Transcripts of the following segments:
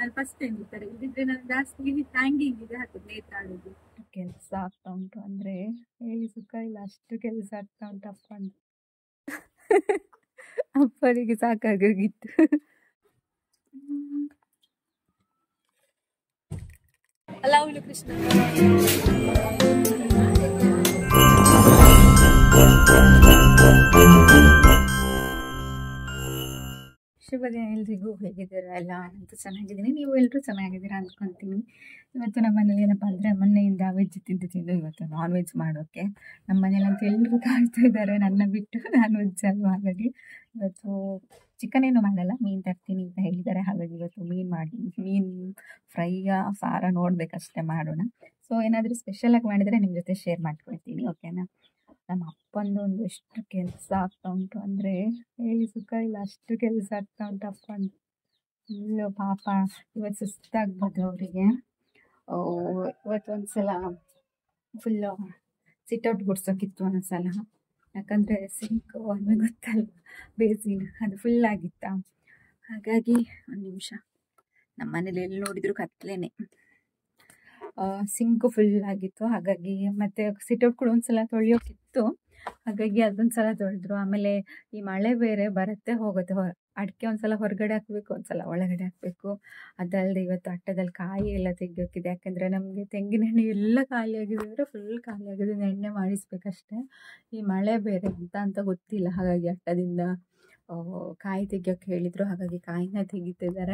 ನಾನು first time ಈ ಥರ ಇಲ್ಲಿದ್ರೆ ನಾನು ಜಾಸ್ತಿ ಹ್ಯಾಂಗಿಂಗ್ ಇದೆ ಹಾಕೋದು ನೇತಾಡೋದು ಕೆಲಸ ಆಗ್ತಾ ಉಂಟು ಅಂದರೆ ಹೇಳಿ ಸುಖ ಇಲ್ಲ ಅಷ್ಟು ಕೆಲಸ ಆಗ್ತಾ ಉಂಟು ಅಪ್ಪ ಅಂತ ಅಪ್ಪನಿಗೆ ಸಾಕಾಗೋಗಿತ್ತು ಅಲ್ಲ ಅವಳು ಕೃಷ್ಣ ಶುಭ ದಿನ ಎಲ್ರಿಗೂ ಹೇಗಿದ್ದೀರಾ ಎಲ್ಲ ಅಂತ ಚೆನ್ನಾಗಿದ್ದೀನಿ ನೀವು ಎಲ್ಲರೂ ಚೆನ್ನಾಗಿದ್ದೀರಾ ಅಂದ್ಕೊತೀನಿ ಇವತ್ತು ನಮ್ಮ ಮನೇಲಿ ಏನಪ್ಪ ಅಂದರೆ ಮೊನ್ನೆಯಿಂದ ವೆಜ್ ತಿಂದು ತಿಂದು ಇವತ್ತು ನಾನ್ ವೆಜ್ ಮಾಡೋಕ್ಕೆ ನಮ್ಮ ಮನೇಲಂತೂ ಎಲ್ಲರೂ ಕಾಯ್ತಾ ಇದ್ದಾರೆ ನನ್ನ ಬಿಟ್ಟು ನಾನ್ ವೆಜ್ ಅಲ್ವಾ ಹಾಗಾಗಿ ಇವತ್ತು ಚಿಕನ್ ಏನು ಮಾಡಲ್ಲ ಮೀನು ತರ್ತೀನಿ ಅಂತ ಹೇಳಿದ್ದಾರೆ ಹಾಗಾಗಿ ಇವತ್ತು ಮೀನು ಮಾಡಿ ಮೀನು ಫ್ರೈಯ ಸಾರ ನೋಡಬೇಕಷ್ಟೇ ಮಾಡೋಣ ಸೊ ಏನಾದರೂ ಸ್ಪೆಷಲಾಗಿ ಮಾಡಿದರೆ ನಿಮ್ಮ ಜೊತೆ ಶೇರ್ ಮಾಡ್ಕೊಳ್ತೀನಿ ಓಕೆನಾ ನಮ್ಮ ಅಪ್ಪಂದು ಒಂದು ಎಷ್ಟು ಕೆಲಸ ಆಗ್ತಾ ಉಂಟು ಅಂದರೆ ಹೇಳಿ ಸುಖ ಇಲ್ಲ ಅಷ್ಟು ಕೆಲಸ ಆಗ್ತಾ ಉಂಟು ಅಪ್ಪಂದು ಫುಲ್ಲು ಪಾಪ ಇವತ್ತು ಸುಸ್ತಾಗ್ಬೋದು ಅವರಿಗೆ ಇವತ್ತು ಒಂದ್ಸಲ ಫುಲ್ಲು ಸಿಟ್ಔಟ್ ಗುಡ್ಸೋಕ್ಕಿತ್ತು ಒಂದ್ಸಲ ಯಾಕಂದರೆ ಸಿಂಕ್ ನಿಮಗೆ ಗೊತ್ತಲ್ಲ ಬೇಸಿನ್ ಅದು ಫುಲ್ ಆಗಿತ್ತ ಹಾಗಾಗಿ ಒಂದು ನಿಮಿಷ ನಮ್ಮ ಮನೇಲಿ ಎಲ್ಲಿ ನೋಡಿದ್ರು ಕತ್ಲೇನೆ ಸಿಂಕು ಫುಲ್ ಆಗಿತ್ತು ಹಾಗಾಗಿ ಮತ್ತೆ ಸಿಟ್ಔಟ್ ಕೂಡ ಒಂದ್ಸಲ ತೊಳೆಯೋಕ್ಕಿತ್ತು ಹಾಗಾಗಿ ಅದೊಂದ್ಸಲ ತೊಳೆದ್ರು ಆಮೇಲೆ ಈ ಮಳೆ ಬೇರೆ ಬರುತ್ತೆ ಹೋಗುತ್ತೆ ಹೊರ ಅಡಿಕೆ ಒಂದ್ಸಲ ಹೊರಗಡೆ ಹಾಕಬೇಕು ಒಂದ್ಸಲ ಒಳಗಡೆ ಹಾಕಬೇಕು ಅದಲ್ಲದೆ ಇವತ್ತು ಅಟ್ಟದಲ್ಲಿ ಕಾಯಿ ಎಲ್ಲ ತೆಗಿಯೋಕ್ಕಿದೆ ಯಾಕಂದರೆ ನಮಗೆ ತೆಂಗಿನ ಎಣ್ಣೆ ಎಲ್ಲ ಖಾಲಿ ಆಗಿದೆ ಅಂದರೆ ಫುಲ್ ಖಾಲಿ ಆಗಿದೆ ಇನ್ನು ಎಣ್ಣೆ ಮಾಡಿಸ್ಬೇಕಷ್ಟೇ ಈ ಮಳೆ ಬೇರೆ ಅಂತ ಅಂತ ಗೊತ್ತಿಲ್ಲ ಹಾಗಾಗಿ ಅಟ್ಟದಿಂದ ಆ, ಕಾಯಿ ತೆಗಿಯೋಕ್ಕೆ ಹೇಳಿದರು ಹಾಗಾಗಿ ಕಾಯಿನ ತೆಗಿತಿದ್ದಾರೆ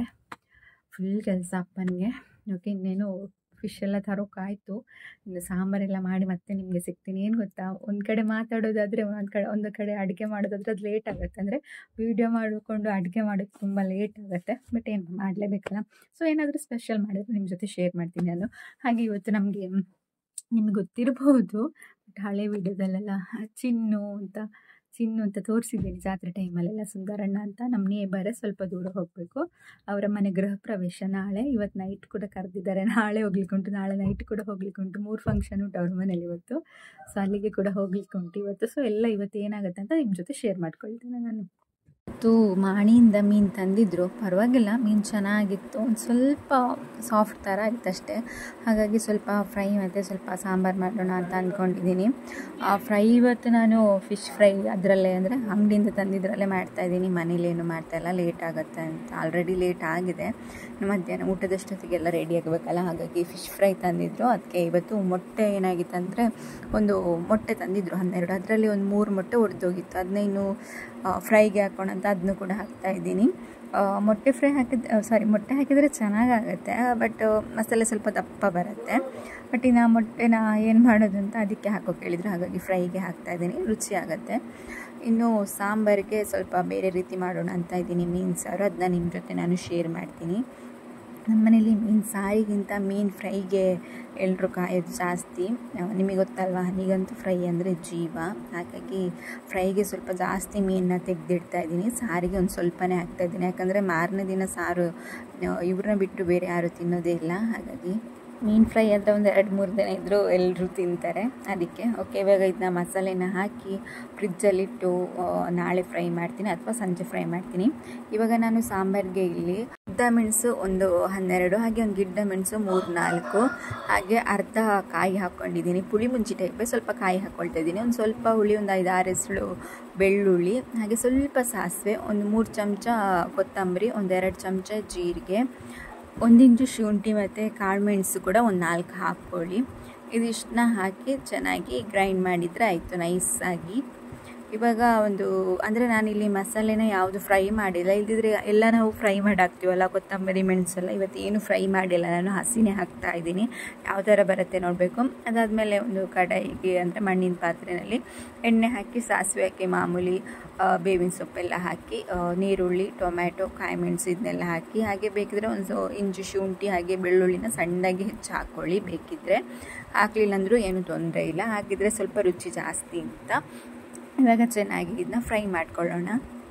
ಫುಲ್ ಕೆಲಸ ಅಪ್ಪನಿಗೆ ಓಕೆ ಇನ್ನೇನು ಫಿಶ್ ಎಲ್ಲ ತರೋಕ್ಕಾಯ್ತು ಇನ್ನು ಸಾಂಬಾರೆಲ್ಲ ಮಾಡಿ ಮತ್ತೆ ನಿಮಗೆ ಸಿಗ್ತೀನಿ ಏನು ಗೊತ್ತಾ ಒಂದು ಕಡೆ ಮಾತಾಡೋದಾದರೆ ಒಂದು ಕಡೆ ಒಂದು ಕಡೆ ಅಡುಗೆ ಮಾಡೋದಾದ್ರೆ ಅದು ಲೇಟ್ ಆಗುತ್ತೆ ಅಂದರೆ ವೀಡಿಯೋ ಮಾಡಿಕೊಂಡು ಅಡುಗೆ ಮಾಡೋಕ್ಕೆ ತುಂಬ ಲೇಟ್ ಆಗುತ್ತೆ ಬಟ್ ಏನು ಮಾಡಲೇಬೇಕಲ್ಲ ಸೊ ಏನಾದರೂ ಸ್ಪೆಷಲ್ ಮಾಡಿದ್ರೆ ನಿಮ್ಮ ಜೊತೆ ಶೇರ್ ಮಾಡ್ತೀನಿ ನಾನು ಹಾಗೆ ಇವತ್ತು ನಮಗೆ ನಿಮಗೆ ಗೊತ್ತಿರಬಹುದು ಬಟ್ ಹಳೆ ವೀಡಿಯೋದಲ್ಲೆಲ್ಲ ಚಿನ್ನು ಅಂತ ಚಿನ್ನು ಅಂತ ತೋರಿಸಿದ್ದೀನಿ ಜಾತ್ರೆ ಟೈಮಲ್ಲೆಲ್ಲ ಸುಂದರಣ್ಣ ಅಂತ ನಮ್ಮ ನೇಬರೇ ಸ್ವಲ್ಪ ದೂರ ಹೋಗಬೇಕು ಅವರ ಮನೆ ಗೃಹ ಪ್ರವೇಶ ನಾಳೆ ಇವತ್ತು ನೈಟ್ ಕೂಡ ಕರೆದಿದ್ದಾರೆ ನಾಳೆ ಹೋಗ್ಲಿಕ್ಕುಂಟು ನಾಳೆ ನೈಟ್ ಕೂಡ ಹೋಗ್ಲಿಕ್ಕುಂಟು ಮೂರು ಫಂಕ್ಷನ್ ಉಂಟು ಅವ್ರ ಮನೇಲಿ ಇವತ್ತು ಸೊ ಅಲ್ಲಿಗೆ ಕೂಡ ಹೋಗ್ಲಿಕ್ಕುಂಟು ಇವತ್ತು ಸೊ ಎಲ್ಲ ಇವತ್ತು ಏನಾಗುತ್ತೆ ಅಂತ ನಿಮ್ಮ ಜೊತೆ ಶೇರ್ ಮಾಡ್ಕೊಳ್ತೇನೆ ನಾನು ಇವತ್ತು ಮಾಣಿಯಿಂದ ಮೀನು ತಂದಿದ್ರು ಪರವಾಗಿಲ್ಲ ಮೀನು ಚೆನ್ನಾಗಿತ್ತು ಒಂದು ಸ್ವಲ್ಪ ಸಾಫ್ಟ್ ಥರ ಆಗಿತ್ತು ಅಷ್ಟೇ ಹಾಗಾಗಿ ಸ್ವಲ್ಪ ಫ್ರೈ ಮತ್ತು ಸ್ವಲ್ಪ ಸಾಂಬಾರು ಮಾಡೋಣ ಅಂತ ಅಂದ್ಕೊಂಡಿದ್ದೀನಿ ಆ ಫ್ರೈ ಇವತ್ತು ನಾನು ಫಿಶ್ ಫ್ರೈ ಅದರಲ್ಲೇ ಅಂದರೆ ಅಂಗಡಿಯಿಂದ ತಂದಿದ್ರಲ್ಲೇ ಮಾಡ್ತಾಯಿದ್ದೀನಿ ಮನೇಲಿ ಏನು ಮಾಡ್ತಾಯಿಲ್ಲ ಲೇಟ್ ಆಗುತ್ತೆ ಅಂತ ಆಲ್ರೆಡಿ ಲೇಟ್ ಆಗಿದೆ ಮಧ್ಯಾಹ್ನ ಊಟದಷ್ಟೊತ್ತಿಗೆಲ್ಲ ರೆಡಿ ಆಗಬೇಕಲ್ಲ ಹಾಗಾಗಿ ಫಿಶ್ ಫ್ರೈ ತಂದಿದ್ರು ಅದಕ್ಕೆ ಇವತ್ತು ಮೊಟ್ಟೆ ಏನಾಗಿತ್ತು ಅಂದರೆ ಒಂದು ಮೊಟ್ಟೆ ತಂದಿದ್ರು ಹನ್ನೆರಡು ಅದರಲ್ಲಿ ಒಂದು ಮೂರು ಮೊಟ್ಟೆ ಒಡೆದೋಗಿತ್ತು ಅದನ್ನ ಇನ್ನು ಫ್ರೈಗೆ ಹಾಕೋಣ ಅಂತ ಅದನ್ನು ಕೂಡ ಹಾಕ್ತಾ ಇದ್ದೀನಿ ಮೊಟ್ಟೆ ಫ್ರೈ ಹಾಕಿದ ಸಾರಿ ಮೊಟ್ಟೆ ಹಾಕಿದರೆ ಚೆನ್ನಾಗಾಗುತ್ತೆ ಬಟ್ ಮಸಾಲೆ ಸ್ವಲ್ಪ ದಪ್ಪ ಬರುತ್ತೆ ಬಟ್ ಇನ್ನು ಆ ಮೊಟ್ಟೆನ ಏನು ಮಾಡೋದು ಅಂತ ಅದಕ್ಕೆ ಹಾಕೋಕೆ ಹೇಳಿದ್ರು ಹಾಗಾಗಿ ಫ್ರೈಗೆ ಹಾಕ್ತಾ ಇದ್ದೀನಿ ರುಚಿ ಆಗುತ್ತೆ ಇನ್ನು ಸಾಂಬಾರಿಗೆ ಸ್ವಲ್ಪ ಬೇರೆ ರೀತಿ ಮಾಡೋಣ ಅಂತ ಇದ್ದೀನಿ ಮೀನು ಸಾರು ಅದನ್ನ ನಿಮ್ಮ ಜೊತೆ ನಾನು ಶೇರ್ ಮಾಡ್ತೀನಿ ನಮ್ಮ ಮನೇಲಿ ಮೀನು ಸಾರಿಗಿಂತ ಮೀನು ಫ್ರೈಗೆ ಎಲ್ಲರೂ ಕಾಯೋದು ಜಾಸ್ತಿ ನಿಮಗೆ ಗೊತ್ತಲ್ವಾ ನನಗಂತೂ ಫ್ರೈ ಅಂದರೆ ಜೀವ ಹಾಗಾಗಿ ಫ್ರೈಗೆ ಸ್ವಲ್ಪ ಜಾಸ್ತಿ ಮೀನನ್ನ ತೆಗೆದಿಡ್ತಾ ಇದ್ದೀನಿ ಸಾರಿಗೆ ಒಂದು ಸ್ವಲ್ಪನೇ ಹಾಕ್ತಾಯಿದ್ದೀನಿ ಯಾಕಂದರೆ ಮಾರನೇ ದಿನ ಸಾರು ಇವ್ರನ್ನ ಬಿಟ್ಟು ಬೇರೆ ಯಾರು ತಿನ್ನೋದೇ ಇಲ್ಲ ಹಾಗಾಗಿ ಮೀನು ಫ್ರೈ ಆದರೆ ಒಂದು ಎರಡು ಮೂರು ದಿನ ಇದ್ದರೂ ಎಲ್ಲರೂ ತಿಂತಾರೆ ಅದಕ್ಕೆ ಓಕೆ ಇವಾಗ ಇದನ್ನ ಮಸಾಲೆನ ಹಾಕಿ ಫ್ರಿಜ್ಜಲ್ಲಿಟ್ಟು ನಾಳೆ ಫ್ರೈ ಮಾಡ್ತೀನಿ ಅಥವಾ ಸಂಜೆ ಫ್ರೈ ಮಾಡ್ತೀನಿ ಇವಾಗ ನಾನು ಸಾಂಬಾರಿಗೆ ಇಲ್ಲಿ ಗಿಡ್ಡ ಮೆಣಸು ಒಂದು ಹನ್ನೆರಡು ಹಾಗೆ ಒಂದು ಗಿಡ್ಡ ಮೆಣಸು ಮೂರು ನಾಲ್ಕು ಹಾಗೆ ಅರ್ಧ ಕಾಯಿ ಹಾಕ್ಕೊಂಡಿದ್ದೀನಿ ಪುಳಿ ಮುಂಚಿ ಟೈಪೇ ಸ್ವಲ್ಪ ಕಾಯಿ ಹಾಕ್ಕೊಳ್ತಾ ಇದ್ದೀನಿ ಒಂದು ಸ್ವಲ್ಪ ಹುಳಿ ಒಂದು ಐದು ಆರು ಹೆಸರು ಬೆಳ್ಳುಳ್ಳಿ ಹಾಗೆ ಸ್ವಲ್ಪ ಸಾಸಿವೆ ಒಂದು ಮೂರು ಚಮಚ ಕೊತ್ತಂಬರಿ ಒಂದೆರಡು ಚಮಚ ಜೀರಿಗೆ ಒಂದು ಇಂಚು ಶುಂಠಿ ಮತ್ತು ಕಾಳುಮೆಣಸು ಕೂಡ ಒಂದು ನಾಲ್ಕು ಹಾಕ್ಕೊಳ್ಳಿ ಇದಿಷ್ಟನ್ನ ಹಾಕಿ ಚೆನ್ನಾಗಿ ಗ್ರೈಂಡ್ ಮಾಡಿದರೆ ಆಯಿತು ನೈಸಾಗಿ ಇವಾಗ ಒಂದು ಅಂದರೆ ನಾನಿಲ್ಲಿ ಮಸಾಲೆನ ಯಾವುದು ಫ್ರೈ ಮಾಡಿಲ್ಲ ಇಲ್ದಿದ್ರೆ ಎಲ್ಲ ನಾವು ಫ್ರೈ ಮಾಡಿ ಹಾಕ್ತೀವಲ್ಲ ಕೊತ್ತಂಬರಿ ಮೆಣಸೆಲ್ಲ ಇವತ್ತು ಏನು ಫ್ರೈ ಮಾಡಿಲ್ಲ ನಾನು ಹಸಿನೇ ಹಾಕ್ತಾ ಇದ್ದೀನಿ ಯಾವ ಥರ ಬರುತ್ತೆ ನೋಡಬೇಕು ಅದಾದಮೇಲೆ ಒಂದು ಕಡಾಯಿಗೆ ಅಂದರೆ ಮಣ್ಣಿನ ಪಾತ್ರೆಯಲ್ಲಿ ಎಣ್ಣೆ ಹಾಕಿ ಸಾಸಿವೆ ಹಾಕಿ ಮಾಮೂಲಿ ಬೇವಿನ ಸೊಪ್ಪೆಲ್ಲ ಹಾಕಿ ನೀರುಳ್ಳಿ ಟೊಮ್ಯಾಟೊ ಕಾಯಿ ಮೆಣಸು ಇದನ್ನೆಲ್ಲ ಹಾಕಿ ಹಾಗೆ ಬೇಕಿದ್ರೆ ಒಂದು ಇಂಚು ಶುಂಠಿ ಹಾಗೆ ಬೆಳ್ಳುಳ್ಳಿನ ಸಣ್ಣದಾಗಿ ಹೆಚ್ಚು ಹಾಕ್ಕೊಳ್ಳಿ ಬೇಕಿದ್ದರೆ ಹಾಕಲಿಲ್ಲ ಅಂದರೂ ಏನೂ ತೊಂದರೆ ಇಲ್ಲ ಹಾಕಿದರೆ ಸ್ವಲ್ಪ ರುಚಿ ಜಾಸ್ತಿ ಅಂತ ಇವಾಗ ಚೆನ್ನಾಗಿ ಇದನ್ನ ಫ್ರೈ ಮಾಡ್ಕೊಳ್ಳೋಣ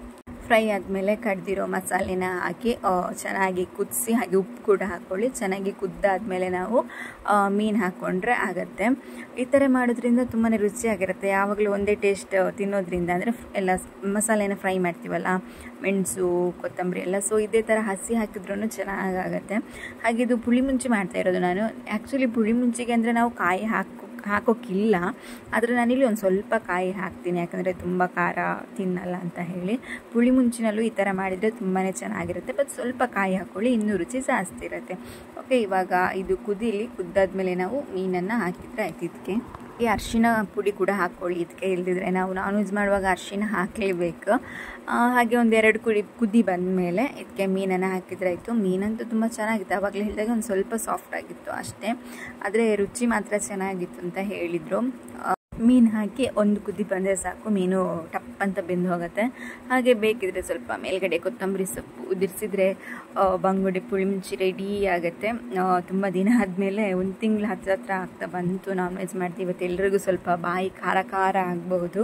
ಫ್ರೈ ಆದಮೇಲೆ ಕಡ್ದಿರೋ ಮಸಾಲೆನ ಹಾಕಿ ಆ, ಚೆನ್ನಾಗಿ ಕುದಿಸಿ ಹಾಗೆ ಉಪ್ಪು ಕೂಡ ಹಾಕ್ಕೊಳ್ಳಿ ಚೆನ್ನಾಗಿ ಕುದ್ದಾದ್ಮೇಲೆ ನಾವು ಮೀನು ಹಾಕ್ಕೊಂಡ್ರೆ ಆಗುತ್ತೆ ಈ ಥರ ಮಾಡೋದ್ರಿಂದ ತುಂಬಾ ರುಚಿಯಾಗಿರುತ್ತೆ ಯಾವಾಗಲೂ ಒಂದೇ ಟೇಸ್ಟ್ ತಿನ್ನೋದ್ರಿಂದ ಅಂದರೆ ಎಲ್ಲ ಮಸಾಲೆನ ಫ್ರೈ ಮಾಡ್ತೀವಲ್ಲ ಮೆಣಸು ಕೊತ್ತಂಬರಿ ಎಲ್ಲ ಸೊ ಇದೇ ಥರ ಹಸಿ ಹಾಕಿದ್ರೂ ಚೆನ್ನಾಗಾಗುತ್ತೆ ಹಾಗೆ ಇದು ಪುಳಿ ಮುಂಚಿ ಮಾಡ್ತಾ ಇರೋದು ನಾನು ಆ್ಯಕ್ಚುಲಿ ಪುಳಿ ಮುಂಚಿಗೆ ಅಂದರೆ ನಾವು ಕಾಯಿ ಹಾಕೋ ಹಾಕೋಕ್ಕಿಲ್ಲ ಆದರೆ ನಾನಿಲ್ಲಿ ಒಂದು ಸ್ವಲ್ಪ ಕಾಯಿ ಹಾಕ್ತೀನಿ ಯಾಕಂದರೆ ತುಂಬ ಖಾರ ತಿನ್ನಲ್ಲ ಅಂತ ಹೇಳಿ ಪುಳಿ ಮುಂಚಿನಲ್ಲೂ ಈ ಥರ ಮಾಡಿದರೆ ತುಂಬಾ ಚೆನ್ನಾಗಿರುತ್ತೆ ಬಟ್ ಸ್ವಲ್ಪ ಕಾಯಿ ಹಾಕ್ಕೊಳ್ಳಿ ಇನ್ನೂ ರುಚಿ ಜಾಸ್ತಿ ಇರುತ್ತೆ ಓಕೆ ಇವಾಗ ಇದು ಕುದೀಲಿ ಕುದ್ದಾದ್ಮೇಲೆ ನಾವು ಮೀನನ್ನು ಹಾಕಿದರೆ ಆಯ್ತು ಇದಕ್ಕೆ ಈ ಅರಿಶಿನ ಪುಡಿ ಕೂಡ ಹಾಕ್ಕೊಳ್ಳಿ ಇದಕ್ಕೆ ಇಲ್ದಿದ್ರೆ ನಾವು ನಾನ್ ವೆಜ್ ಮಾಡುವಾಗ ಅರಿಶಿನ ಹಾಕಲೇಬೇಕು ಆ, ಹಾಗೆ ಒಂದೆರಡು ಕುಡಿ ಕುದಿ ಬಂದಮೇಲೆ ಇದಕ್ಕೆ ಮೀನನ್ನು ಹಾಕಿದ್ರೆ ಆಯಿತು ಮೀನಂತೂ ತುಂಬ ಚೆನ್ನಾಗಿತ್ತು ಆವಾಗಲೇ ಹೇಳಿದಾಗ ಒಂದು ಸ್ವಲ್ಪ ಸಾಫ್ಟ್ ಆಗಿತ್ತು ಅಷ್ಟೇ ಆದರೆ ರುಚಿ ಮಾತ್ರ ಚೆನ್ನಾಗಿತ್ತು ಅಂತ ಹೇಳಿದರು ಮೀನು ಹಾಕಿ ಒಂದು ಕುದಿ ಬಂದರೆ ಸಾಕು ಮೀನು ಟಪ್ ಅಂತ ಬೆಂದು ಹೋಗುತ್ತೆ ಹಾಗೆ ಬೇಕಿದ್ರೆ ಸ್ವಲ್ಪ ಮೇಲ್ಗಡೆ ಕೊತ್ತಂಬರಿ ಸೊಪ್ಪು ಉದಿರಿಸಿದ್ರೆ ಬಂಗುಡೆ ಪುಳಿಮುಂಚಿ ರೆಡಿ ಆಗುತ್ತೆ ತುಂಬ ದಿನ ಆದಮೇಲೆ ಒಂದು ತಿಂಗಳು ಹತ್ರ ಹತ್ರ ಆಗ್ತಾ ಬಂತು ನಾನ್ ವೆಜ್ ಮಾಡ್ತೀವಿ ಇವತ್ತು ಎಲ್ರಿಗೂ ಸ್ವಲ್ಪ ಬಾಯಿ ಖಾರ ಖಾರ ಆಗಬಹುದು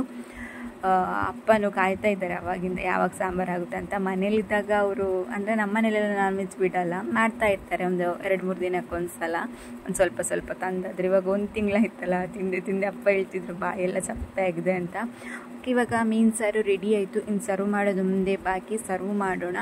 ಅಪ್ಪನು ಕಾಯ್ತಾ ಇದ್ದಾರೆ ಅವಾಗಿಂದ ಯಾವಾಗ ಸಾಂಬಾರು ಆಗುತ್ತೆ ಅಂತ ಮನೇಲಿದ್ದಾಗ ಅವರು ಅಂದರೆ ನಮ್ಮ ಮನೇಲೆಲ್ಲ ನಾನ್ ವೆಜ್ ಬಿಡಲ್ಲ ಮಾಡ್ತಾ ಇರ್ತಾರೆ ಒಂದು ಎರಡು ಮೂರು ದಿನಕ್ಕೆ ಒಂದು ಸಲ ಒಂದು ಸ್ವಲ್ಪ ಸ್ವಲ್ಪ ತಂದಾದ್ರೆ ಇವಾಗ ಒಂದು ತಿಂಗಳಾಯ್ತಲ್ಲ ತಿಂದೆ ತಿಂದೆ ಅಪ್ಪ ಹೇಳ್ತಿದ್ರು ಬಾಯೆಲ್ಲ ಚಪ್ಪೆ ಆಗಿದೆ ಅಂತ ಇವಾಗ ಮೀನು ಸಾರು ರೆಡಿ ಆಯಿತು ಇನ್ನು ಸರ್ವ್ ಮಾಡೋದು ಮುಂದೆ ಬಾಕಿ ಸರ್ವ್ ಮಾಡೋಣ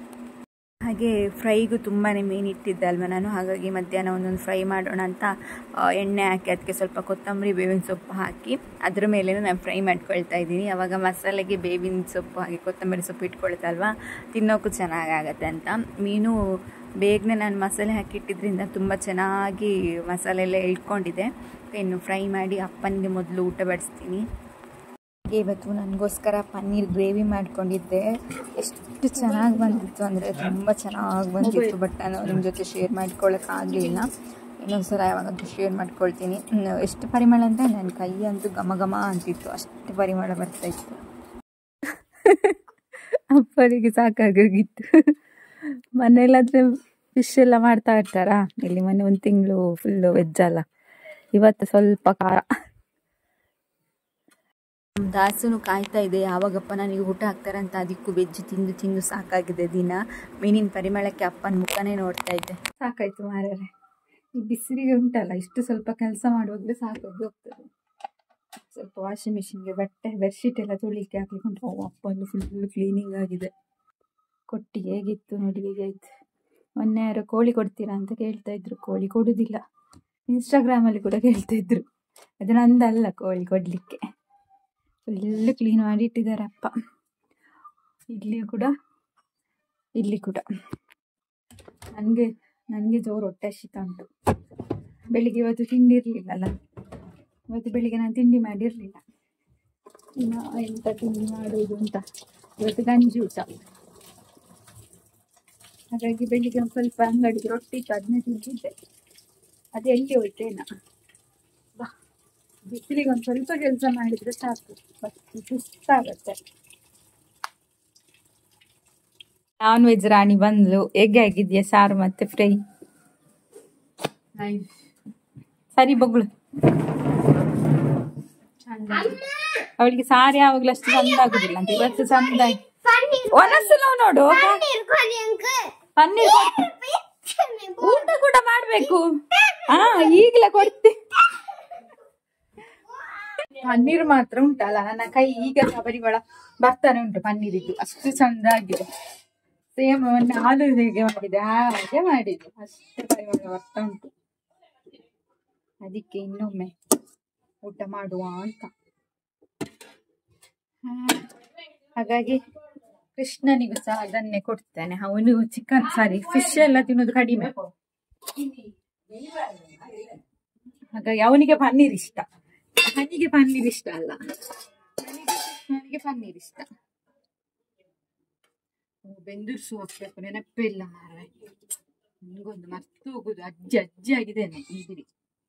ಹಾಗೆ ಫ್ರೈಗೂ ತುಂಬಾ ಮೀನು ಇಟ್ಟಿದ್ದೆ ಅಲ್ವ ನಾನು ಹಾಗಾಗಿ ಮಧ್ಯಾಹ್ನ ಒಂದೊಂದು ಫ್ರೈ ಮಾಡೋಣ ಅಂತ ಆ, ಎಣ್ಣೆ ಹಾಕಿ ಅದಕ್ಕೆ ಸ್ವಲ್ಪ ಕೊತ್ತಂಬರಿ ಬೇವಿನ ಸೊಪ್ಪು ಹಾಕಿ ಅದ್ರ ಮೇಲೆ ನಾನು ಫ್ರೈ ಮಾಡ್ಕೊಳ್ತಾ ಇದ್ದೀನಿ ಆವಾಗ ಮಸಾಲೆಗೆ ಬೇವಿನ ಸೊಪ್ಪು ಹಾಗೆ ಕೊತ್ತಂಬರಿ ಸೊಪ್ಪು ಇಟ್ಕೊಳ್ತಲ್ವ ತಿನ್ನೋಕ್ಕೂ ಚೆನ್ನಾಗಾಗತ್ತೆ ಅಂತ ಮೀನು ಬೇಗನೆ ನಾನು ಮಸಾಲೆ ಹಾಕಿಟ್ಟಿದ್ರಿಂದ ತುಂಬ ಚೆನ್ನಾಗಿ ಮಸಾಲೆ ಎಲ್ಲ ಇಳ್ಕೊಂಡಿದೆ ಇನ್ನು ಫ್ರೈ ಮಾಡಿ ಅಪ್ಪನಿಗೆ ಮೊದಲು ಊಟ ಬಡಿಸ್ತೀನಿ ಹಾಗೆ ಇವತ್ತು ನನಗೋಸ್ಕರ ಪನ್ನೀರ್ ಗ್ರೇವಿ ಮಾಡ್ಕೊಂಡಿದ್ದೆ ಎಷ್ಟು ಚೆನ್ನಾಗಿ ಬಂದಿತ್ತು ಅಂದರೆ ತುಂಬ ಚೆನ್ನಾಗಿ ಬಂದಿತ್ತು ಬಟ್ ನಾನು ನಿಮ್ಮ ಜೊತೆ ಶೇರ್ ಮಾಡ್ಕೊಳ್ಳೋಕ್ಕಾಗಲಿಲ್ಲ ಇನ್ನೊಂದ್ಸಲ ಯಾವಾಗಂತೂ ಶೇರ್ ಮಾಡ್ಕೊಳ್ತೀನಿ ಇನ್ನು ಎಷ್ಟು ಪರಿಮಳ ಅಂದರೆ ನನ್ನ ಕೈ ಅಂತೂ ಘಮ ಘಮ ಅಂತಿತ್ತು ಅಷ್ಟು ಪರಿಮಳ ಬರ್ತಾ ಇತ್ತು ಅಪ್ಪನಿಗೆ ಸಾಕಾಗೋಗಿತ್ತು ಮನೇಲಾದರೆ ಫಿಶ್ ಎಲ್ಲ ಮಾಡ್ತಾ ಇರ್ತಾರಾ ಇಲ್ಲಿ ಮೊನ್ನೆ ಒಂದು ತಿಂಗಳು ಫುಲ್ಲು ವೆಜ್ ಅಲ್ಲ ಇವತ್ತು ಸ್ವಲ್ಪ ಖಾರ ದಾಸುನು ಕಾಯ್ತಾ ಇದೆ ಯಾವಾಗಪ್ಪ ನನಗೆ ಊಟ ಹಾಕ್ತಾರೆ ಅಂತ ಅದಕ್ಕೂ ವೆಜ್ ತಿಂದು ತಿಂದು ಸಾಕಾಗಿದೆ ದಿನ ಮೀನಿನ ಪರಿಮಳಕ್ಕೆ ಅಪ್ಪನ ಮುಖನೇ ನೋಡ್ತಾ ಇದ್ದೆ ಸಾಕಾಯ್ತು ಮಾರ್ಯಾರೆ ಈ ಬಿಸಿಲಿಗೆ ಉಂಟಲ್ಲ ಇಷ್ಟು ಸ್ವಲ್ಪ ಕೆಲಸ ಮಾಡುವಾಗಲೇ ಸಾಕಾಗಿ ಹೋಗ್ತದೆ ಸ್ವಲ್ಪ ವಾಷಿಂಗ್ ಮಿಷಿನ್ಗೆ ಬಟ್ಟೆ ಬೆಡ್ಶೀಟ್ ಎಲ್ಲ ತೊಳಿಲಿಕ್ಕೆ ಹಾಕ್ಲಿಕ್ಕೆ ಉಂಟು ಓ ಅಪ್ಪಂದು ಫುಲ್ ಕ್ಲೀನಿಂಗ್ ಆಗಿದೆ ಕೊಟ್ಟಿಗೆ ಹೇಗಿತ್ತು ನೋಡಿ ಹೇಗಾಯ್ತು ಮೊನ್ನೆ ಯಾರು ಕೋಳಿ ಕೊಡ್ತೀರಾ ಅಂತ ಕೇಳ್ತಾ ಇದ್ರು ಕೋಳಿ ಕೊಡುದಿಲ್ಲ ಇನ್ಸ್ಟಾಗ್ರಾಮಲ್ಲಿ ಕೂಡ ಕೇಳ್ತಾ ಇದ್ರು ಅದು ನಂದಲ್ಲ ಕೋಳಿ ಕೊಡಲಿಕ್ಕೆ ಫುಲ್ಲು ಕ್ಲೀನ್ ಮಾಡಿ ಇಟ್ಟಿದ್ದಾರೆ ಅಪ್ಪ ಇಲ್ಲಿ ಕೂಡ ಇಲ್ಲಿ ಕೂಡ ನನಗೆ ನನಗೆ ಜೋರು ಹೊಟ್ಟೆ ಹಸಿತಾ ಉಂಟು ಬೆಳಿಗ್ಗೆ ಇವತ್ತು ತಿಂಡಿ ಇರಲಿಲ್ಲಲ್ಲ ಇವತ್ತು ಬೆಳಿಗ್ಗೆ ನಾನು ತಿಂಡಿ ಮಾಡಿರಲಿಲ್ಲ ಇನ್ನು ಎಂತ ತಿಂಡಿ ಮಾಡುವುದು ಅಂತ ಇವತ್ತು ಗಂಜಿ ಊಟ ಹಾಗಾಗಿ ಬೆಳಿಗ್ಗೆ ಒಂದು ಸ್ವಲ್ಪ ಅಂಗಡಿಗೆ ರೊಟ್ಟಿ ಇತ್ತು ಅದನ್ನೇ ತಿಂತಿದ್ದೆ ಅದು ಎಲ್ಲಿ ಹೋಯ್ತೇನ ಬಾ ಬಿಸಿಲಿಗೆ ಒಂದು ಸ್ವಲ್ಪ ಕೆಲಸ ಮಾಡಿದ್ರೆ ಸಾಕು ಬಟ್ ಸುಸ್ತಾಗತ್ತೆ ನಾನ್ ವೆಜ್ ರಾಣಿ ಬಂದ್ಲು ಹೇಗೆ ಆಗಿದ್ಯಾ ಸಾರು ಮತ್ತೆ ಫ್ರೈ ಸರಿ ಬೊಗಳು ಅವಳಿಗೆ ಸಾರು ಯಾವಾಗಲೂ ಅಷ್ಟು ಚಂದ ಆಗುದಿಲ್ಲ ಅಂತ ಇವತ್ತು ಚಂದ ಆಗಿ ಒಂದೊಂದ್ಸಲ ನೋಡು ಪನ್ನೀರ್ ಕೊಡ್- ಊಟ ಕೂಡ ಮಾಡ್ಬೇಕು ಹಾ ಈಗಲೇ ಕೊಡ್ತಿ ಪನ್ನೀರ್ ಮಾತ್ರ ಉಂಟಲ್ಲ ನನ್ನ ಕೈ ಈಗ ಪರಿಮಳ ಬರ್ತಾನೆ ಉಂಟು ಪನ್ನೀರಿದ್ದು ಅಷ್ಟು ಚಂದ ಆಗಿದೆ ಸೇಮ್ ಮೊನ್ನೆ ಹಾಲು ಹೇಗೆ ಮಾಡಿದೆ ಹಾಗೆ ಮಾಡಿದ್ದು ಅಷ್ಟೇ ಪರಿಮಳ ಬರ್ತಾ ಉಂಟು ಅದಕ್ಕೆ ಇನ್ನೊಮ್ಮೆ ಊಟ ಮಾಡುವ ಅಂತ ಹಾ, ಹಾಗಾಗಿ ಕೃಷ್ಣನಿಗೂ ಸಹ ಅದನ್ನೇ ಕೊಡ್ತೇನೆ ಅವನು ಚಿಕನ್ ಸಾರಿ ಫಿಶ್ ಎಲ್ಲ ತಿನ್ನೋದು ಕಡಿಮೆ ಹಾಗಾಗಿ ಅವನಿಗೆ ಪನ್ನೀರ್ ಇಷ್ಟ ನನಗೆ ಪನ್ನೀರ್ ಇಷ್ಟ ಅಲ್ಲ ನನಗೆ ಪನ್ನೀರ್ ಇಷ್ಟ ಓ, ಬೆಂದೂರ್ಸು ಹೋಗ್ಬೇಕು ನೆನಪೇ ಇಲ್ಲ ಮಾರ್ರೆ ನನಗೊಂದು ಮರ್ತು ಹೋಗುದು ಅಜ್ಜಿ ಅಜ್ಜಿ ಆಗಿದ್ದೇನೆ ಈಗಿರಿ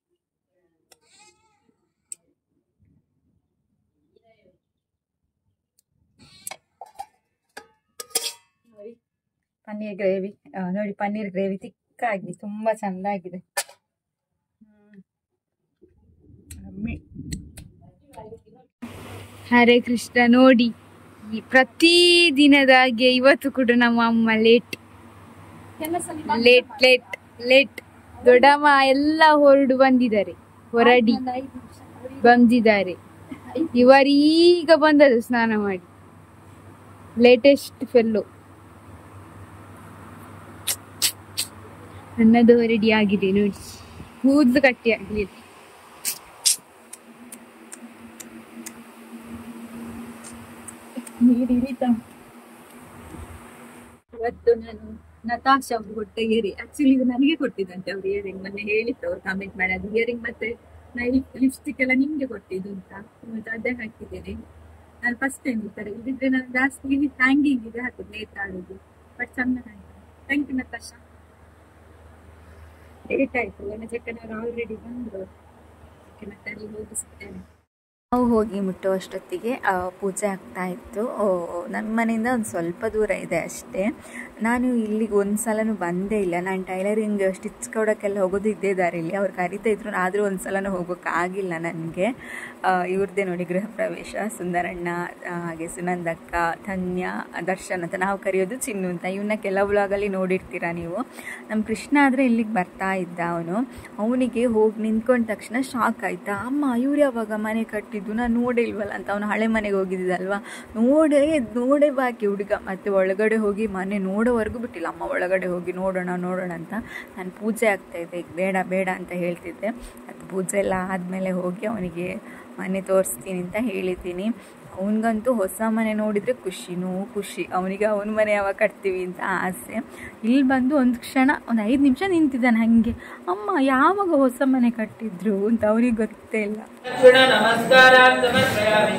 ನೋಡಿ ಪನ್ನೀರ್ ಗ್ರೇವಿ ನೋಡಿ ಪನ್ನೀರ್ ಗ್ರೇವಿ ತಿಕ್ಕಾಗಿ ತುಂಬಾ ಚಂದ ಆಗಿದೆ ಹ್ಮ್. ಅಮ್ಮಿ. ಹರೇ ಕೃಷ್ಣ ನೋಡಿ ಈ ಪ್ರತಿ ದಿನದಾಗೆ ಇವತ್ತು ಕೂಡ ನಮ್ಮ ಅಮ್ಮ ಲೇಟ್ ಲೇಟ್ ಲೇಟ್ ಲೇಟ್ ದೊಡ್ಡಮ್ಮ ಎಲ್ಲ ಹೊರಡು ಬಂದಿದ್ದಾರೆ ಹೊರಡಿ ಬಂದಿದ್ದಾರೆ ಇವರೀಗ ಬಂದದ್ದು ಸ್ನಾನ ಮಾಡಿ ಲೇಟೆಸ್ಟ್ ಫೆಲ್ಲು ನನ್ನದು ರೆಡಿ ಆಗಿದೆ ನೋಡಿ ಕೂದಲು ಕಟ್ಟಿ ಆಗಲಿಲ್ಲ ಇವತ್ತು ನಾನು ನತಾಶಾ ಅವ್ರು ಕೊಟ್ಟ ಇಯರಿಂಗ್ ಆಕ್ಚುಲಿ ಇದು ನನಗೆ ಕೊಟ್ಟಿದ್ದಂತೆ ಅವ್ರು ಇಯರಿಂಗ್ ಮೊನ್ನೆ ಹೇಳಿತ್ತು ಅವ್ರು ಕಮೆಂಟ್ ಮಾಡಿ ಅದು ಇಯರಿಂಗ್ ಮತ್ತೆ ನಾ ಲಿಪ್ಸ್ಟಿಕ್ ಎಲ್ಲ ನಿಮ್ಗೆ ಕೊಟ್ಟಿದ್ದು ಅಂತ ಮತ್ತೆ ಅದೇ ಹಾಕಿದ್ದೇನೆ ನಾನು ಫಸ್ಟ್ ಟೈಮ್ ಈ ತರ ಇದಿದ್ರೆ ನಾನು ಜಾಸ್ತಿ ಹ್ಯಾಂಗಿಂಗ್ ಇದೆ ಹಾಕುದು ನೇತಾಡುದು ಬಟ್ ಚೆಂದ ಕಾಣ್ತದೆ ಥ್ಯಾಂಕ್ ಯು ನತಾಶಾ ಲೇಟ್ ಆಯ್ತು ನನ್ನ ಜಕ್ಕನವರು ಆಲ್ರೆಡಿ ಬಂದ್ರು ಅದಕ್ಕೆ ಮತ್ತೆ ಅಲ್ಲಿ ಹೋಗಿ ಸಿಗ್ತೇನೆ ನಾವು ಹೋಗಿ ಮುಟ್ಟುವಷ್ಟೊತ್ತಿಗೆ ಆ, ಪೂಜೆ ಆಗ್ತಾ ಇತ್ತು ಓ, ನಮ್ಮ ಮನೆಯಿಂದ ಒಂದು ಸ್ವಲ್ಪ ದೂರ ಇದೆ ಅಷ್ಟೇ ನಾನು ಇಲ್ಲಿಗೆ ಒಂದು ಸಲನೂ ಬಂದೇ ಇಲ್ಲ ನಾನು ಟೈಲರಿಂಗ್ ಸ್ಟಿಚ್ ಕೊಡೋಕ್ಕೆಲ್ಲ ಹೋಗೋದು ಇದ್ದೇ ದಾರಿಲಿ ಅವ್ರು ಕರಿತಾ ಇದ್ರು ಆದರೂ ಒಂದು ಸಲನೂ ಹೋಗೋಕ್ಕಾಗಿಲ್ಲ ನನಗೆ ಇವ್ರದ್ದೇ ನೋಡಿ ಗೃಹ ಪ್ರವೇಶ ಸುಂದರಣ್ಣ ಆ, ಹಾಗೆ ಸುನಂದಕ್ಕ ಧನ್ಯ ದರ್ಶನ್ ಅಂತ ನಾವು ಕರೆಯೋದು ಚಿನ್ನು ಅಂತ ಇವನ್ನ ಕೆಲವು ವ್ಲಾಗಲ್ಲಿ ನೋಡಿರ್ತೀರ ನೀವು ನಮ್ಮ ಕೃಷ್ಣ ಆದರೆ ಇಲ್ಲಿಗೆ ಬರ್ತಾ ಇದ್ದ ಅವನು ಅವನಿಗೆ ಹೋಗಿ ನಿಂತ್ಕೊಂಡ ತಕ್ಷಣ ಶಾಕ್ ಆಯ್ತಾ ಅಮ್ಮ ಇವ್ರು ಯಾವಾಗ ಮನೆ ಕಟ್ಟಿದ್ದು ನಾನು ನೋಡೇ ಇಲ್ವಲ್ಲ ಅಂತ ಅವನು ಹಳೆ ಮನೆಗೆ ಹೋಗಿದ್ದಲ್ವಾ ನೋಡೇ ನೋಡೇ ಬಾಕಿ ಹುಡುಗ ಮತ್ತೆ ಒಳಗಡೆ ಹೋಗಿ ಮನೆ ನೋಡೋವರೆಗೂ ಬಿಟ್ಟಿಲ್ಲ ಅಮ್ಮ ಒಳಗಡೆ ಹೋಗಿ ನೋಡೋಣ ನೋಡೋಣ ಅಂತ ನಾನು ಪೂಜೆ ಆಗ್ತಾ ಇದ್ದೆ ಈಗ ಬೇಡ ಬೇಡ ಅಂತ ಹೇಳ್ತಿದ್ದೆ ಅದು ಪೂಜೆ ಎಲ್ಲ ಆದಮೇಲೆ ಹೋಗಿ ಅವನಿಗೆ ಮನೆ ತೋರಿಸ್ತೀನಿ ಅಂತ ಹೇಳಿದ್ದೀನಿ ಅವನಿಗಂತೂ ಹೊಸ ಮನೆ ನೋಡಿದರೆ ಖುಷಿನೂ ಖುಷಿ ಅವನಿಗೆ ಅವನ ಮನೆ ಯಾವಾಗ ಕಟ್ತೀವಿ ಅಂತ ಆಸೆ ಇಲ್ಲಿ ಬಂದು ಒಂದು ಕ್ಷಣ ಒಂದು ಐದು ನಿಮಿಷ ನಿಂತಿದ್ದಾನೆ ಹಾಗೆ ಅಮ್ಮ ಯಾವಾಗ ಹೊಸ ಮನೆ ಕಟ್ಟಿದ್ರು ಅಂತ ಅವ್ರಿಗೆ ಗೊತ್ತೇ ಇಲ್ಲ दक्षिण नमस्कारान् समर्पयामि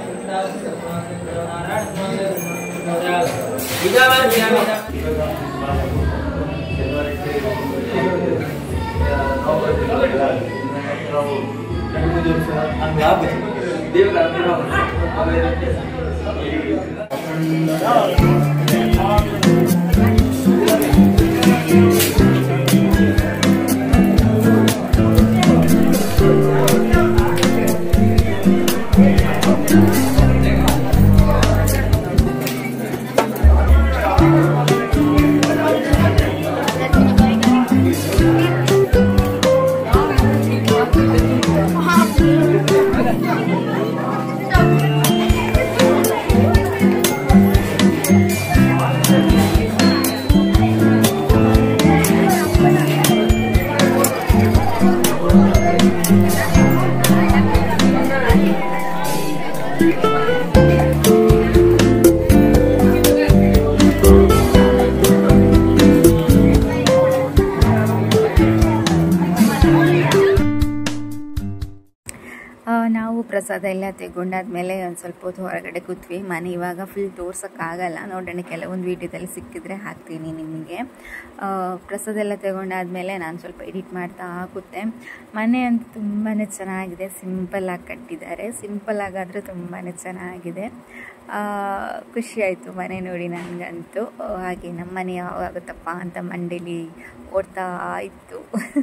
ಆ, ನಾವು ಪ್ರಸಾದ ಎಲ್ಲ ತೆಗೊಂಡಾದ್ಮೇಲೆ ಒಂದು ಸ್ವಲ್ಪ ಹೊತ್ತು ಹೊರಗಡೆ ಕೂತ್ವಿ ಮನೆ ಇವಾಗ ಫುಲ್ ತೋರ್ಸೋಕ್ಕಾಗಲ್ಲ ನೋಡೋಣ ಕೆಲವೊಂದು ವೀಡಿಯೋದಲ್ಲಿ ಸಿಕ್ಕಿದ್ರೆ ಹಾಕ್ತೀನಿ ನಿಮಗೆ ಆ, ಪ್ರಸಾದ ಎಲ್ಲ ತೆಗೊಂಡಾದ್ಮೇಲೆ ನಾನು ಸ್ವಲ್ಪ ಎಡಿಟ್ ಮಾಡ್ತಾ ಕೂತೆ ಮನೆ ಅಂತೂ ತುಂಬಾ ಚೆನ್ನಾಗಿದೆ ಸಿಂಪಲ್ಲಾಗಿ ಕಟ್ಟಿದ್ದಾರೆ ಸಿಂಪಲ್ ಆಗಾದರೂ ತುಂಬಾ ಚೆನ್ನಾಗಿದೆ ಆ, ಖುಷಿ ಆಯಿತು ಮನೆ ನೋಡಿ ನನಗಂತೂ ಆ, ಹಾಗೆ ನಮ್ಮ ಮನೆ ಯಾವಾಗ ಆಗುತ್ತಪ್ಪ ಅಂತ ಮಂಡೇಲಿ ಓಡ್ತಾ ಇತ್ತು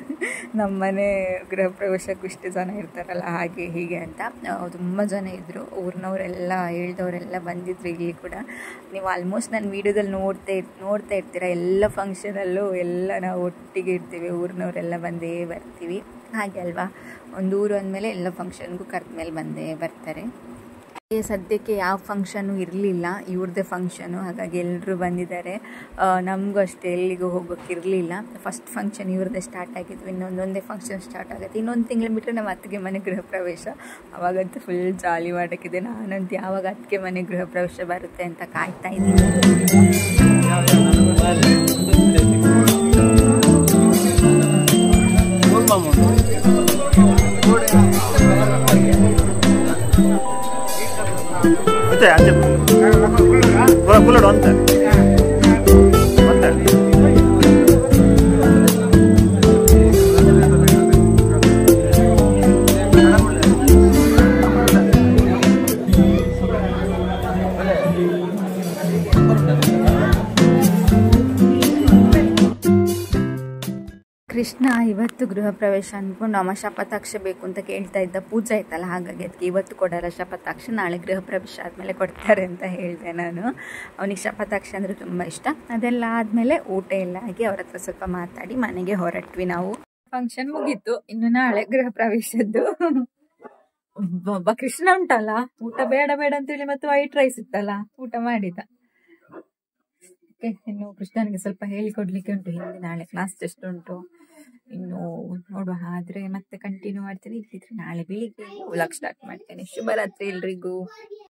ನಮ್ಮ ಮನೆ ಗೃಹ ಪ್ರವೇಶಕ್ಕೂ ಇಷ್ಟು ಜನ ಇರ್ತಾರಲ್ಲ ಹಾಗೆ ಹೀಗೆ ಅಂತ ತುಂಬ ಜನ ಇದ್ದರು ಊರಿನವರೆಲ್ಲ ಹೇಳ್ದವರೆಲ್ಲ ಬಂದಿದ್ರು ಇಲ್ಲಿ ಕೂಡ ನೀವು ಆಲ್ಮೋಸ್ಟ್ ನಾನು ವೀಡಿಯೋದಲ್ಲಿ ನೋಡ್ತಾ ಇರ್ ನೋಡ್ತಾ ಇರ್ತೀರ ಎಲ್ಲ ಫಂಕ್ಷನಲ್ಲೂ ಎಲ್ಲ ನಾವು ಒಟ್ಟಿಗೆ ಇರ್ತೀವಿ ಊರಿನವರೆಲ್ಲ ಬಂದೇ ಬರ್ತೀವಿ ಹಾಗೆ ಅಲ್ವಾ ಒಂದು ಊರು ಅಂದಮೇಲೆ ಎಲ್ಲ ಫಂಕ್ಷನ್ಗೂ ಕರೆದ ಮೇಲೆ ಬಂದೇ ಬರ್ತಾರೆ ಈ ಸದ್ಯಕ್ಕೆ ಯಾವ ಫಂಕ್ಷನು ಇರಲಿಲ್ಲ ಇವ್ರದ್ದೇ ಫಂಕ್ಷನು ಹಾಗಾಗಿ ಎಲ್ಲರೂ ಬಂದಿದ್ದಾರೆ ಆ, ನಮಗೂ ಅಷ್ಟೇ ಎಲ್ಲಿಗೂ ಹೋಗೋಕೆ ಇರಲಿಲ್ಲ ಫಸ್ಟ್ ಫಂಕ್ಷನ್ ಇವ್ರದ್ದೇ ಸ್ಟಾರ್ಟ್ ಆಗಿದ್ವು ಇನ್ನೊಂದೊಂದೇ ಫಂಕ್ಷನ್ ಸ್ಟಾರ್ಟ್ ಆಗುತ್ತೆ ಇನ್ನೊಂದು ತಿಂಗಳು ಬಿಟ್ಟರೆ ನಮ್ಮ ಅತ್ತಿಗೆ ಮನೆ ಗೃಹ ಪ್ರವೇಶ ಅವಾಗಂತೂ ಫುಲ್ ಜಾಲಿ ಮಾಡೋಕ್ಕಿದೆ ನಾನಂತೂ ಯಾವಾಗ ಅತ್ತಿಗೆ ಮನೆ ಗೃಹ ಪ್ರವೇಶ ಬರುತ್ತೆ ಅಂತ ಕಾಯ್ತಾ ಇದ್ದೀನಿ ಮತ್ತೆ ಅಂತೆ ಕುಲ್ಲಡು ಅಂತ ಮತ್ತೆ ಕೃಷ್ಣ ಇವತ್ತು ಗೃಹ ಪ್ರವೇಶ ಅಂದ್ಕೊಂಡು ಅವ ಶಪಥಾಕ್ಷ ಬೇಕು ಅಂತ ಕೇಳ್ತಾ ಇದ್ದ ಪೂಜೆ ಆಯ್ತಲ್ಲ ಹಾಗಾಗಿ ಅದಕ್ಕೆ ಇವತ್ತು ಕೊಡಲ್ಲ ಶಪಥಾಕ್ಷ ನಾಳೆ ಗೃಹ ಪ್ರವೇಶ ಆದಮೇಲೆ ಕೊಡ್ತಾರೆ ಅಂತ ಹೇಳಿದೆ ನಾನು ಅವನಿಗೆ ಶಪಥಾಕ್ಷ ಅಂದರೆ ತುಂಬ ಇಷ್ಟ ಅದೆಲ್ಲ ಆದಮೇಲೆ ಊಟ ಎಲ್ಲ ಆಗಿ ಅವ್ರ ಹತ್ರ ಸ್ವಲ್ಪ ಮಾತಾಡಿ ಮನೆಗೆ ಹೊರಟ್ವಿ ನಾವು ಫಂಕ್ಷನ್ ಮುಗೀತು ಇನ್ನು ನಾಳೆ ಗೃಹ ಪ್ರವೇಶದ್ದು ಒಬ್ಬ ಕೃಷ್ಣ ಉಂಟಲ್ಲ ಊಟ ಬೇಡ ಬೇಡ ಅಂತೇಳಿ ಮತ್ತೆ ವೈಟ್ ರೈಸ್ ಇತ್ತಲ್ಲ ಊಟ ಮಾಡಿದ ಓಕೆ ಇನ್ನು ಕೃಷ್ಣನಿಗೆ ಸ್ವಲ್ಪ ಹೇಳಿಕೊಡ್ಲಿಕ್ಕೆ ಉಂಟು ಹಿಂದೆ ನಾಳೆ ಕ್ಲಾಸ್ ಟೆಸ್ಟ್ ಉಂಟು ಇನ್ನು ನೋಡುವ ಆದ್ರೆ ಮತ್ತೆ ಕಂಟಿನ್ಯೂ ಮಾಡ್ತೇನೆ ಇಲ್ಲಿದ್ರೆ ನಾಳೆ ಬೆಳಿಗ್ಗೆ ವ್ಲಾಗ್ ಸ್ಟಾರ್ಟ್ ಮಾಡ್ತೇನೆ ಶುಭರಾತ್ರಿ ಎಲ್ರಿಗೂ